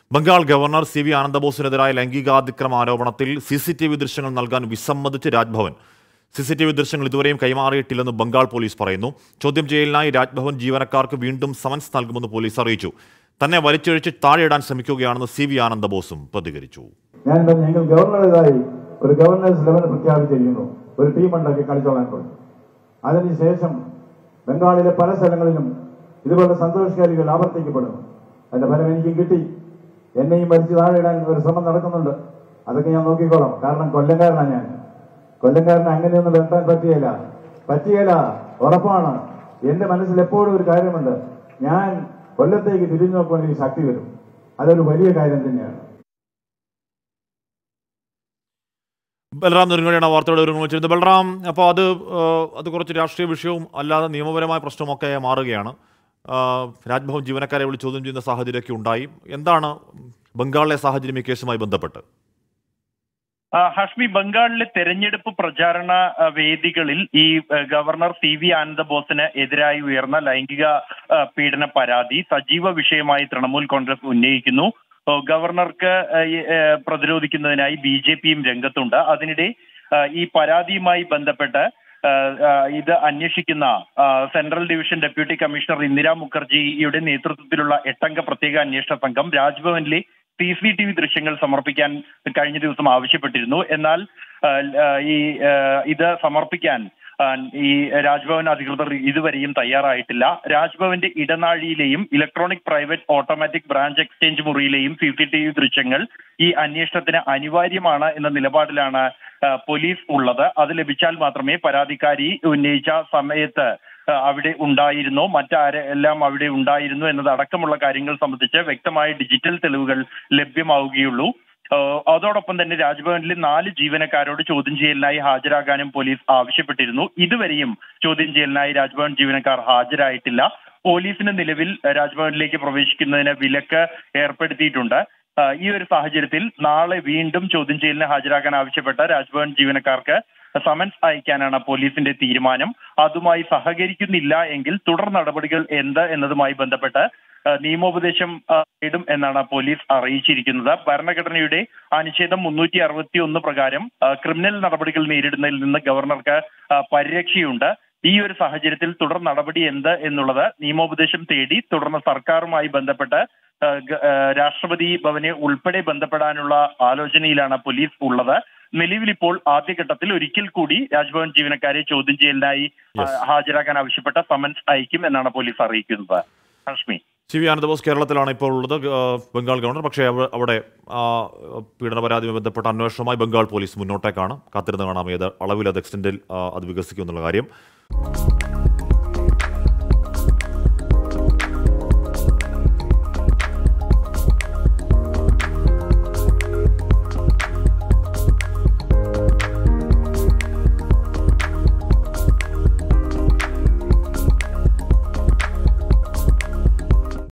Bengal governor C V ആനന്ദബോസിനെതിരായ ലൈംഗികാതിക്രമ ആരോപണത്തിൽ സി സി ടി വി ദൃശ്യങ്ങൾ നൽകാൻ വിസമ്മതിച്ച് Raj Bhavan C C T V ദൃശ്യങ്ങൾ ഇതുവരെയും കൈമാറിയിട്ടില്ലെന്ന് ബംഗാൾ പോലീസ് പറയുന്നു ചോദ്യം ചെയ്യലിനായി രാജ്ഭവൻ ജീവനക്കാർക്ക് വീണ്ടും സമൻസ് നൽകുമെന്ന് പോലീസ് അറിയിച്ചു തന്നെ വലിച്ചൊഴിച്ച് താഴെയിടാൻ ശ്രമിക്കുകയാണെന്ന് സി വി ആനന്ദബോസും പ്രതികരിച്ചു ഞാൻ പറഞ്ഞു, ഞങ്ങൾ ഗവർണറുടേതായി ഒരു ഗവർണേഴ്സ് ലെവൽ പ്രഖ്യാപിച്ചിരിക്കുന്നു ഒരു ടീം ഉണ്ടാക്കി കളിച്ചോളാൻ പറഞ്ഞു അതിനുശേഷം ബംഗാളിലെ പല സ്ഥലങ്ങളിലും ഇതുപോലെ സന്തോഷകാരികൾ ആവർത്തിക്കപ്പെടുന്നു അതിന്റെ ഫലം എനിക്കും കിട്ടി എന്നെയും വലിച്ചു താഴെയിടാൻ ഒരു ശ്രമം നടക്കുന്നുണ്ട് അതൊക്കെ ഞാൻ നോക്കിക്കോളാം കാരണം കൊല്ലംകാരനാണ് ഞാൻ കൊല്ലംകാരന് അങ്ങനെയൊന്നും വെട്ടാൻ പറ്റുകയില്ല പറ്റുകയില്ല ഉറപ്പാണ് എന്റെ മനസ്സിൽ എപ്പോഴും ഒരു കാര്യമുണ്ട് ഞാൻ കൊല്ലത്തേക്ക് തിരിഞ്ഞു നോക്കുവാൻ എനിക്ക് ശക്തി വരും അതൊരു വലിയ കാര്യം തന്നെയാണ് ബലറാം നെടുങ്ങടിയാണ് വാർത്തയുടെ ഒരു വെച്ചിരുന്നത് ബലറാം അപ്പോൾ അത് ആ, അത് കുറച്ച് രാഷ്ട്രീയ വിഷയവും അല്ലാതെ നിയമപരമായ പ്രശ്നമൊക്കെ മാറുകയാണ് ആ, രാജ്ഭവൻ ജീവനക്കാരെ വിളിച്ച് ചോദ്യം ചെയ്യുന്ന സാഹചര്യമൊക്കെ ഉണ്ടായി എന്താണ് ബംഗാളിലെ സാഹചര്യം ഈ കേസുമായി ബന്ധപ്പെട്ട് ആ, ഹഷ്മി ബംഗാളിലെ തെരഞ്ഞെടുപ്പ് പ്രചാരണ ആ, വേദികളിൽ ഈ ആ, ഗവർണർ സി വി ആനന്ദബോസിന് എതിരായി ഉയർന്ന ലൈംഗിക ആ, പീഡന പരാതി സജീവ വിഷയമായി തൃണമൂൽ കോൺഗ്രസ് ഉന്നയിക്കുന്നു ഓ, ഗവർണർക്ക് ആ, ഈ, ആ, പ്രതിരോധിക്കുന്നതിനായി ബി ജെ പിയും രംഗത്തുണ്ട് അതിനിടെ ആ, ഈ പരാതിയുമായി ബന്ധപ്പെട്ട് ആ, ആ, ഇത് അന്വേഷിക്കുന്ന ആ, central division deputy commissioner Indira മുഖർജിയുടെ നേതൃത്വത്തിലുള്ള എട്ടംഗ പ്രത്യേക അന്വേഷണ സംഘം രാജ്ഭവനിലെ സി സി ടി വി ദൃശ്യങ്ങൾ സമർപ്പിക്കാൻ കഴിഞ്ഞ ദിവസം ആവശ്യപ്പെട്ടിരുന്നു എന്നാൽ ആ, ആ, ഈ ആ, ഇത് സമർപ്പിക്കാൻ ആ, ഈ രാജ്ഭവൻ അധികൃതർ ഇതുവരെയും തയ്യാറായിട്ടില്ല രാജ്ഭവന്റെ ഇടനാഴിയിലെയും electronic private automatic branch exchange മുറിയിലെയും സി സി ടി വി ദൃശ്യങ്ങൾ ഈ അന്വേഷണത്തിന് അനിവാര്യമാണ് എന്ന നിലപാടിലാണ് ആ, പോലീസ് ഉള്ളത് അത് ലഭിച്ചാൽ മാത്രമേ പരാതിക്കാരി ഉന്നയിച്ച സമയത്ത് ആ, അവിടെ ഉണ്ടായിരുന്നോ മറ്റാരെല്ലാം അവിടെ ഉണ്ടായിരുന്നു എന്നത് അടക്കമുള്ള കാര്യങ്ങൾ സംബന്ധിച്ച് വ്യക്തമായ ഡിജിറ്റൽ തെളിവുകൾ ലഭ്യമാവുകയുള്ളൂ ആ, അതോടൊപ്പം തന്നെ രാജ്ഭവനിലെ നാല് ജീവനക്കാരോട് ചോദ്യം ചെയ്യലിനായി ഹാജരാകാനും പോലീസ് ആവശ്യപ്പെട്ടിരുന്നു ഇതുവരെയും ചോദ്യം ചെയ്യലിനായി രാജ്ഭവൻ ജീവനക്കാർ ഹാജരായിട്ടില്ല പോലീസിന് നിലവിൽ രാജ്ഭവനിലേക്ക് പ്രവേശിക്കുന്നതിന് വിലക്ക് ഏർപ്പെടുത്തിയിട്ടുണ്ട് ആ, ഈ ഒരു സാഹചര്യത്തിൽ നാളെ വീണ്ടും ചോദ്യം ചെയ്യലിന് ഹാജരാക്കാൻ ആവശ്യപ്പെട്ട രാജ്ഭവൻ ജീവനക്കാർക്ക് സമൻസ് അയക്കാനാണ് പോലീസിന്റെ തീരുമാനം അതുമായി സഹകരിക്കുന്നില്ല എങ്കിൽ തുടർ നടപടികൾ എന്ത് എന്നതുമായി ബന്ധപ്പെട്ട് ആ, നിയമോപദേശം ആ, ഇടും എന്നാണ് പോലീസ് അറിയിച്ചിരിക്കുന്നത് ഭരണഘടനയുടെ അനുച്ഛേദം മുന്നൂറ്റി അറുപത്തി ഒന്ന് പ്രകാരം ആ, ക്രിമിനൽ നടപടികൾ നേരിടുന്നതിൽ നിന്ന് ഗവർണർക്ക് ആ, പരിരക്ഷയുണ്ട് ഈ ഒരു സാഹചര്യത്തിൽ തുടർ നടപടി എന്ത് എന്നുള്ളത് നിയമോപദേശം തേടി തുടർന്ന് സർക്കാരുമായി ബന്ധപ്പെട്ട് ആ, ഗ- ആ, രാഷ്ട്രപതി ഭവനെ ഉൾപ്പെടെ ബന്ധപ്പെടാനുള്ള ആലോചനയിലാണ് പോലീസ് ഉള്ളത് നിലവിൽ ഇപ്പോൾ ആദ്യഘട്ടത്തിൽ ഒരിക്കൽ കൂടി രാജ്ഭവൻ ജീവനക്കാരെ ചോദ്യം ചെയ്യലിനായി ആ, Yes. ഹാജരാക്കാൻ ആവശ്യപ്പെട്ട സമൻസ് അയക്കും എന്നാണ് പോലീസ് അറിയിക്കുന്നത് ഹഷ്മി സി വി ആനന്ദബോസ് കേരളത്തിലാണ് ഇപ്പോൾ ഉള്ളത് ആ, ബംഗാൾ ഗവർണർ പക്ഷേ അവ- അവിടെ ആ, പീഡന പരാതിയുമായി ബന്ധപ്പെട്ട അന്വേഷണവുമായി ബംഗാൾ പോലീസ് മുന്നോട്ടേക്കാണ് കാത്തിരുന്ന് കാണാം ഏത് അളവിൽ അത് എക്സ്റ്റൻഡിൽ ആ, അത് വികസിക്കും എന്നുള്ള കാര്യം